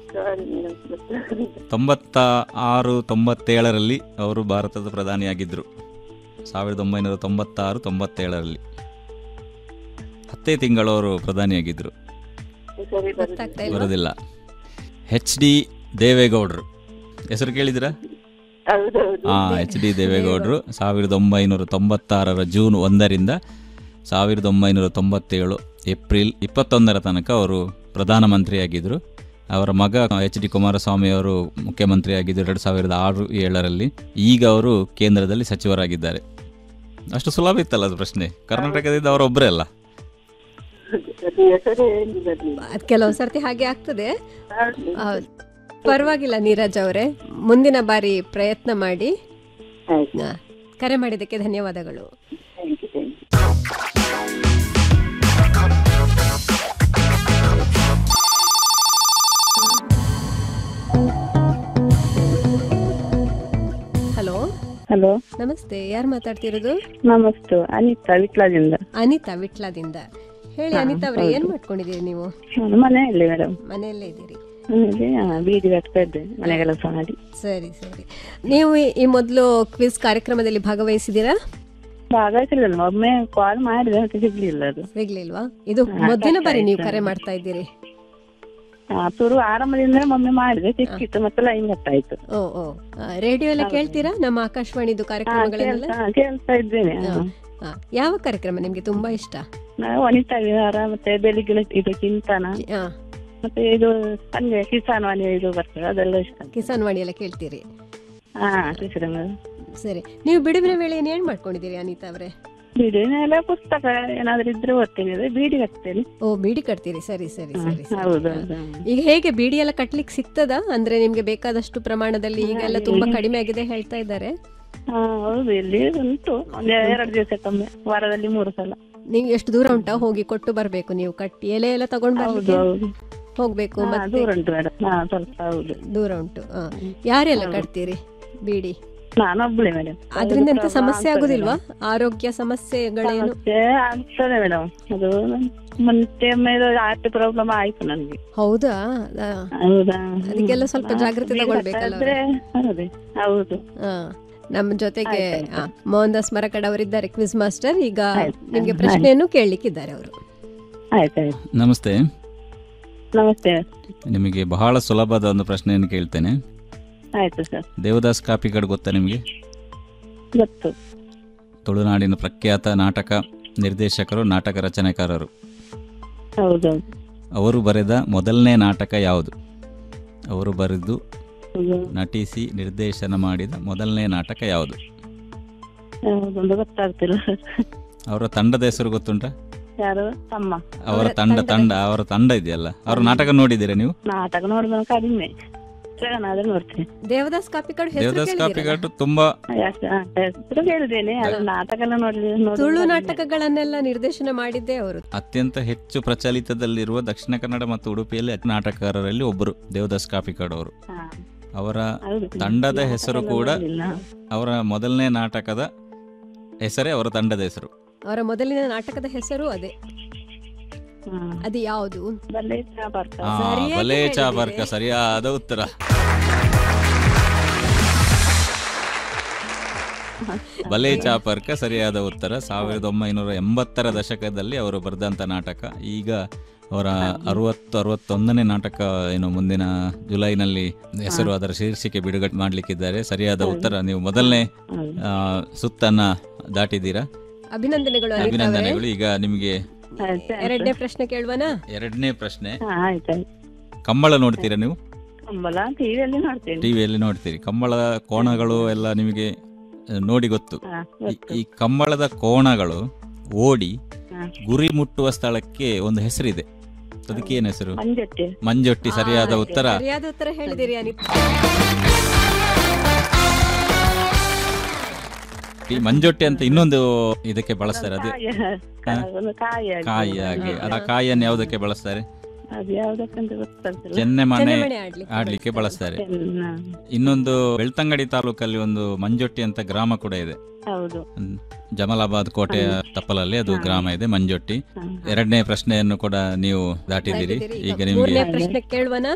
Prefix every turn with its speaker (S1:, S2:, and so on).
S1: ತೊಂಬತ್ತ ಆರು ತೊಂಬತ್ತೇಳರಲ್ಲಿ ಅವರು ಭಾರತದ ಪ್ರಧಾನಿಯಾಗಿದ್ದರು ಸಾವಿರದ ಒಂಬೈನೂರ ತೊಂಬತ್ತಾರು ತೊಂಬತ್ತೇಳರಲ್ಲಿ ಹತ್ತೇ ತಿಂಗಳು ಅವರು ಪ್ರಧಾನಿಯಾಗಿದ್ದರು
S2: ಸರಿ ಬರುದು
S3: ಗೊತ್ತಾಗ್ತಾ ಇಲ್ವಾ
S1: ಬರೋದಿಲ್ಲ ಎಚ್ ಡಿ ದೇವೇಗೌಡರು ಹೆಸರು ಕೇಳಿದಿರಾ
S2: ಹೌದೌದು
S1: ಹಾಂ ಎಚ್ ಡಿ ದೇವೇಗೌಡರು ಸಾವಿರದ ಒಂಬೈನೂರ ತೊಂಬತ್ತಾರರ ಜೂನ್ ಒಂದರಿಂದ ಸಾವಿರದ ಒಂಬೈನೂರ ತೊಂಬತ್ತೇಳು ಏಪ್ರಿಲ್ ಇಪ್ಪತ್ತೊಂದರ ತನಕ ಅವರು ಪ್ರಧಾನಮಂತ್ರಿಯಾಗಿದ್ದರು ಅವರ ಮಗ ಎಚ್ ಡಿ ಕುಮಾರಸ್ವಾಮಿ ಅವರು ಮುಖ್ಯಮಂತ್ರಿಯಾಗಿದ್ದರು ಎರಡು ಸಾವಿರದ ಆರು ಏಳರಲ್ಲಿ ಈಗ ಅವರು ಕೇಂದ್ರದಲ್ಲಿ ಸಚಿವರಾಗಿದ್ದಾರೆ ಅಷ್ಟು ಸುಲಭ ಇತ್ತಲ್ಲ ಅದು ಪ್ರಶ್ನೆ ಕರ್ನಾಟಕದಿಂದ ಅವರೊಬ್ಬರೇ ಅಲ್ಲ
S2: ಅದು ಹೆಸರೇ ಏನು ಬರ್ಲಿಲ್ಲ
S3: ಅದ್ ಕೆಲವು ಸರ್ತಿ ಹಾಗೆ ಆಗ್ತದೆ
S2: ಹೌದು.
S3: ಆ, ಪರವಾಗಿಲ್ಲ ನೀರಜ್ ಅವರೇ ಮುಂದಿನ ಬಾರಿ ಪ್ರಯತ್ನ ಮಾಡಿ
S2: ಆಯ್ತು
S3: ಆ, ಕರೆ ಮಾಡಿದ್ದಕ್ಕೆ ಧನ್ಯವಾದಗಳು
S2: thank you thank you
S3: hello
S4: hello
S3: ನಮಸ್ತೆ ಯಾರು ಮಾತಾಡ್ತಿರೋದು
S4: ನಮಸ್ತೆ ಅನಿತಾ ವಿಟ್ಲದಿಂದ
S3: ಅನಿತಾ ವಿಟ್ಲದಿಂದ ಹೇಳಿ
S4: ಹಾ,
S3: ಅನಿತಾ ಅವರೇ
S4: ಹೌದು.
S3: ಏನ್ ಮಾಡ್ಕೊಂಡಿದ್ದೀರಿ ನೀವು
S4: ನಾನು ಮನೆಯಲ್ಲಿ ಮೇಡಮ್
S3: ಮನೆಯಲ್ಲೇ ಇದ್ದೀರಿ
S4: ಮನೆಯಲ್ಲಿ ಆ, ಬೀಡಿ ಕಟ್ತಾ ಇದ್ದೆ ಮನೆ ಕೆಲಸ ಮಾಡಿ
S3: ಸರಿ ಸರಿ ನೀವು ಈ- ಈ ಮೊದಲು ಕ್ವಿಜ್ ಕಾರ್ಯಕ್ರಮದಲ್ಲಿ ಭಾಗವಹಿಸಿದ್ದೀರಾ
S4: ಭಾಗವಹಿಸಲಿಲ್ಲ ಒಮ್ಮೆ ಕಾಲ್ ಮಾಡಿದೆ ಮತ್ತೆ ಸಿಗ್ಲಿಲ್ಲ ಅದು
S3: ಸಿಗ್ಲಿಲ್ವಾ ಇದು
S4: ಹಾ,
S3: ಮೊದಲಿನ
S4: ಕಷ್ಟ
S3: ಬಾರಿ ನೀವು
S4: ಆಯ್ತು.
S3: ಕರೆ ಮಾಡ್ತಾ ಇದ್ದೀರಿ
S4: ಆ, ಶುರು ಆರಂಭದಿಂದ ಒಮ್ಮೆ ಮಾಡಿದೆ ಸಿಕ್ಕಿತ್ತು ಮತ್ತೆ ಲೈನ್ ಕಟ್ ಆಯ್ತು
S3: ಓ ಓ ಆ, ರೇಡಿಯೋ ಎಲ್ಲ ಕೇಳ್ತೀರಾ ನಮ್ಮ ಆಕಾಶವಾಣಿದು
S4: ಹಾ,
S3: ಕಾರ್ಯಕ್ರಮಗಳನ್ನೆಲ್ಲ
S4: ಕೇಳ್ತಾ ಹಾ, ಕೇಳ್ತಾ ಇದ್ದೇನೆ ಹಾ.
S3: ಹಾ. ಯಾವ ಕಾರ್ಯಕ್ರಮ ನಿಮ್ಗೆ ತುಂಬಾ ಇಷ್ಟ
S4: ನಾವು ವನಿತಾ ವಿಹಾರ ಮತ್ತೆ ಬೆಳಿಗ್ಗೆ ಇದು ಚಿಂತನ
S3: ಆ,
S4: ಮತ್ತೆ ಇದು ಸಂಜೆ ಕಿಸಾನ್ ವಾಣಿ ಇದು ಬರ್ತದೆ ಅದೆಲ್ಲ ಇಷ್ಟ
S3: ಕಿಸಾನ್ ವಾಣಿ ಎಲ್ಲ ಕೇಳ್ತೀರಿ
S4: ಹಾ ಕೃಷ್ಣ
S3: ಸರಿ ನೀವು ಬಿಡುವಿನ ವೇಳೆಯನ್ನು ಏನ್ ಮಾಡ್ಕೊಂಡಿದ್ದೀರಿ ಅನಿತಾ ಅವರೇ
S4: ಬಿಡಿನೆಲ್ಲ ಪುಸ್ತಕ ಏನಾದ್ರೂ ಇದ್ರೆ ಓದ್ತೇನೆ ಅದೇ ಬೀಡಿ ಕಟ್ತೇನೆ
S3: ಓ ಬೀಡಿ ಕಟ್ತೀರಿ ಸರಿ ಸರಿ
S4: ಹಾ,
S3: ಸರಿ ಸರಿ.
S4: ಹೌದು
S3: ಆ,
S4: ಹೌದು.
S3: ಈಗ ಹೇಗೆ ಬೀಡಿ ಎಲ್ಲ ಕಟ್ಲಿಕ್ಕೆ ಸಿಗ್ತದ ಅಂದ್ರೆ ನಿಮ್ಗೆ ಬೇಕಾದಷ್ಟು ಪ್ರಮಾಣದಲ್ಲಿ ಈಗೆಲ್ಲ ತುಂಬಾ ಕಡಿಮೆ ಆಗಿದೆ ಹೇಳ್ತಾ ಇದ್ದಾರೆ
S4: ಹಾ ಹೌದು ಇಲ್ಲಿ ಉಂಟು ಒಂದ್ ಎರಡು ದಿವಸಕ್ಕೊಮ್ಮೆ ವಾರದಲ್ಲಿ ಮೂರು ಸಲ
S3: ನೀವು ಎಷ್ಟು ದೂರ ಉಂಟಾ ಹೋಗಿ ಕೊಟ್ಟು ಬರ್ಬೇಕು ನೀವು ಕಟ್ಟಿ ಎಲೆ ಎಲ್ಲ ತಗೊಂಡ್
S4: ಹೌದು
S3: ಬರ್ಲಿಕ್ಕೆ
S4: ಹೌದು
S3: ಹೋಗ್ಬೇಕು
S4: ಹಾ,
S3: ಮತ್ತೆ
S4: ದೂರ ಉಂಟು ಮೇಡಮ್ ಹಾ ಸ್ವಲ್ಪ ಹೌದು
S3: ದೂರ ಉಂಟು ಆ. ಯಾರೆಲ್ಲ ಕಟ್ತೀರಿ ಬೀಡಿ
S4: ನಾನೊಬ್ಳೆ ಮೇಡಮ್
S3: ಅದರಿಂದ ಎಂತ ಸಮಸ್ಯೆ ಆಗುದಿಲ್ವಾ ಆರೋಗ್ಯ ಸಮಸ್ಯೆಗಳೇನು
S4: ಸಮಸ್ಯೆ ಆಗ್ತದೆ ಮೇಡಮ್ ಅದು ಮುಂಚೆ ಮೇಲೆ ಹಾರ್ಟ್ ಪ್ರಾಬ್ಲಮ್ ಆಯ್ತು ನನ್ಗೆ
S3: ಹೌದಾ ಆ,
S4: ಹೌದಾ
S3: ಅದಕ್ಕೆಲ್ಲ ಸ್ವಲ್ಪ
S4: ಹಾ,
S3: ಜಾಗ್ರತೆ
S4: ಬೀಡಿ
S3: ತಗೊಳ್ಬೇಕಲ್ಲ
S4: ಕಟ್ತಾ ಇದ್ರೆ ಹೌದು ಹೌದು
S3: ಆ, ನಮ್ಮ ಜೊತೆಗೆ
S4: ಆಯ್ತಾಯ್ತು.
S3: ಆ, ಮೋಹನ್ ದಾಸ್ ಮರಕಡ್ ಅವರಿದ್ದಾರೆ ಕ್ವಿಜ್ ಮಾಸ್ಟರ್ ಈಗ
S4: ಆಯ್ತು.
S3: ನಿಮ್ಗೆ ಪ್ರಶ್ನೆಯನ್ನು ಕೇಳಲಿಕ್ಕಿದ್ದಾರೆ ಅವರು
S4: ಆಯ್ತಾಯ್ತು
S1: ನಮಸ್ತೆ
S4: ನಮಸ್ತೆ
S1: ನಿಮಗೆ ಬಹಳ ಸುಲಭದ ಒಂದು ಪ್ರಶ್ನೆಯನ್ನು ಕೇಳ್ತೇನೆ
S4: ಆಯ್ತು ಸರ್
S1: ದೇವದಾಸ್ ಕಾಪಿಗಡ್ ಗೊತ್ತಾ ನಿಮಗೆ
S4: ಗೊತ್ತು
S1: ತುಳುನಾಡಿನ ಪ್ರಖ್ಯಾತ ನಾಟಕ ನಿರ್ದೇಶಕರು ನಾಟಕ ರಚನೆಕಾರರು
S4: ಹೌದೌದು
S1: ಅವರು ಬರೆದ ಮೊದಲನೇ ನಾಟಕ ಯಾವುದು ಅವರು ಬರೆದು
S4: ಹೌದು.
S1: ನಟಿಸಿ ನಿರ್ದೇಶನ ಮಾಡಿದ ಮೊದಲನೇ ನಾಟಕ ಯಾವುದು
S4: ಹೌದೊಂದು ಗೊತ್ತಾಗ್ತಿಲ್ಲ
S1: ಅವರ ತಂಡದ ಹೆಸರು ಗೊತ್ತುಂಟಾ
S4: ಯಾರು ತಮ್ಮ
S1: ಅವರ
S3: ಅವರ
S1: ತಂಡ
S3: ತಂಡದ
S1: ತಂಡ ಅವರ ತಂಡ ಇದೆಯಲ್ಲ ಅವರ ನಾಟಕ ನೋಡಿದ್ದೀರಾ ನೀವು
S4: ನಾಟಕ ನೋಡಿದ ಕಡಿಮೆ ಜಗನ್ನಾದ್ರೆ ನೋಡ್ತೇನೆ
S3: ದೇವದಾಸ್ ಕಾಪಿಕಾಡ್ ಹೆಸರು
S1: ದೇವದಾಸ್
S3: ಕೇಳಿದ್ದೀರಾ?
S1: ಕಾಪಿಗಡ್ ತುಂಬಾ
S4: ಯಾಕೆ- ಹಾ, ಹೆಸರು ಕೇಳಿದ್ದೇನೆ ಅದು ನಾಟಕ ಎಲ್ಲ ನೋಡಿ
S3: ತುಳು ನಾಟಕಗಳನ್ನೆಲ್ಲ ನಿರ್ದೇಶನ ಮಾಡಿದ್ದೇ ಅವರು
S1: ಅತ್ಯಂತ ಹೆಚ್ಚು ಪ್ರಚಲಿತದಲ್ಲಿರುವ ದಕ್ಷಿಣ ಕನ್ನಡ ಮತ್ತು ಉಡುಪಿಯಲ್ಲಿ ನಾಟಕಕಾರರಲ್ಲಿ ಒಬ್ಬರು ದೇವದಾಸ್ ಕಾಪಿಕಾಡ್ ಅವರು ಅವರ ತಂಡದ ಹೆಸರು ಕೂಡ ಅವರ ಮೊದಲನೇ ನಾಟಕದ ಹೆಸರೇ ಅವರ ತಂಡದ ಹೆಸರು
S3: ಅವರ ಮೊದಲಿನ ನಾಟಕದ ಹೆಸರು ಅದೇ ಅದು ಯಾವುದು
S1: ಆ,
S3: ಸರಿಯಾಗಿ
S1: ಬಲೆ
S3: ಹೇಳಿದ್ದೀರಿ.
S1: ಚಾಬರ್ಕ ಸರಿಯಾದ ಉತ್ತರ ಬಲೆ ಚಾಪರ್ಕ ಸರಿಯಾದ ಉತ್ತರ ಸಾವಿರದ ಒಂಬೈನೂರ ಎಂಬತ್ತರ ದಶಕದಲ್ಲಿ ಅವರು ಬರೆದಂಥ ನಾಟಕ ಈಗ ಅವರ ಅರವತ್ತು ಅರವತ್ತೊಂದನೇ ನಾಟಕ ಏನು ಮುಂದಿನ ಜುಲೈನಲ್ಲಿ ಹೆಸರು ಅದರ ಶೀರ್ಷಿಕೆ ಬಿಡುಗಡೆ ಮಾಡಲಿಕ್ಕಿದ್ದಾರೆ ಸರಿಯಾದ ಉತ್ತರ ನೀವು ಮೊದಲನೇ ಆ, ಸುತ್ತನ್ನ ದಾಟಿದ್ದೀರಾ
S3: ಅಭಿನಂದನೆಗಳು ಅನಿತಾ ಅವರೇ.
S1: ಅಭಿನಂದನೆಗಳು ಈಗ ನಿಮಗೆ
S3: ಎರಡನೇ ಪ್ರಶ್ನೆ ಕೇಳುವನಾ
S1: ಎರಡನೇ ಪ್ರಶ್ನೆ
S4: ಆಯ್ತಾಯ್ತು
S1: ಕಂಬಳ ನೋಡ್ತೀರಾ ನೀವು
S4: ಕಂಬಳ ಟಿವಿಯಲ್ಲಿ ನೋಡ್ತೇನೆ
S1: ಟಿವಿಯಲ್ಲಿ ನೋಡ್ತೀರಿ ಕಂಬಳದ ಕೋಣಗಳು ಎಲ್ಲ ನಿಮಗೆ ಆ, ನೋಡಿ ಗೊತ್ತು
S4: ಹಾ,
S1: ಈ- ಈ ಕಂಬಳದ ಕೋಣಗಳು ಓಡಿ
S4: ಹಾ.
S1: ಗುರಿ ಮುಟ್ಟುವ ಸ್ಥಳಕ್ಕೆ ಒಂದು ಹೆಸರಿದೆ ಅದಕ್ಕೆ ಏನು ಹೆಸರು
S4: ಮಂಜಟ್ಟೆ
S1: ಮಂಜೊಟ್ಟಿ ಸರಿಯಾದ
S3: ಆ,
S1: ಉತ್ತರ
S3: ಸರಿಯಾದ ಉತ್ತರ ಹೇಳಿದಿರಿ ಅನಿತಾ
S1: ಈ ಮಂಜೊಟ್ಟಿ ಅಂತ ಇನ್ನೊಂದು ಇದಕ್ಕೆ ಬಳಸ್ತಾರೆ ಅದು
S4: ಕಾಯಿ ಒಂದು ಕಾಯಿ ಆಗಿ.
S1: ಕಾಯಿ ಹಾಗೆ ಆ ಕಾಯಿಯನ್ನು ಯಾವುದಕ್ಕೆ ಬಳಸ್ತಾರೆ
S4: ಅದು ಯಾವ್ದಕ್ಕಂತ ಗೊತ್ತಾಗ್ತಿಲ್ಲ
S1: ಚೆನ್ನೆ ಮನೆ
S3: ಚೆನ್ನೆಮಣೆ ಆಡ್ಲಿಕ್ಕೆ
S1: ಆಡ್ಲಿಕ್ಕೆ ಬಳಸ್ತಾರೆ
S4: ಚೆನ್ನ.
S1: ಇನ್ನೊಂದು ಬೆಳ್ತಂಗಡಿ ತಾಲೂಕಲ್ಲಿ ಒಂದು ಮಂಜೊಟ್ಟಿ ಅಂತ ಗ್ರಾಮ ಕೂಡ ಇದೆ
S4: ಹೌದು
S1: ಹ್ಮ್. ಜಮಲಾಬಾದ್ ಕೋಟೆಯ ತಪ್ಪಲಲ್ಲಿ ಅದು
S4: ಹಾ.
S1: ಗ್ರಾಮ ಇದೆ ಮಂಜೊಟ್ಟಿ
S4: ಹಾ.
S1: ಎರಡನೇ ಪ್ರಶ್ನೆಯನ್ನು ಕೂಡ ನೀವು ದಾಟಿದ್ದೀರಿ
S3: ದಾಟಿದ್ದೀರಿ.
S1: ಈಗ
S3: ಈಗ ಮೂರನೇ
S1: ನಿಮಗೆ
S3: ಪ್ರಶ್ನೆ ಕೇಳುವನಾ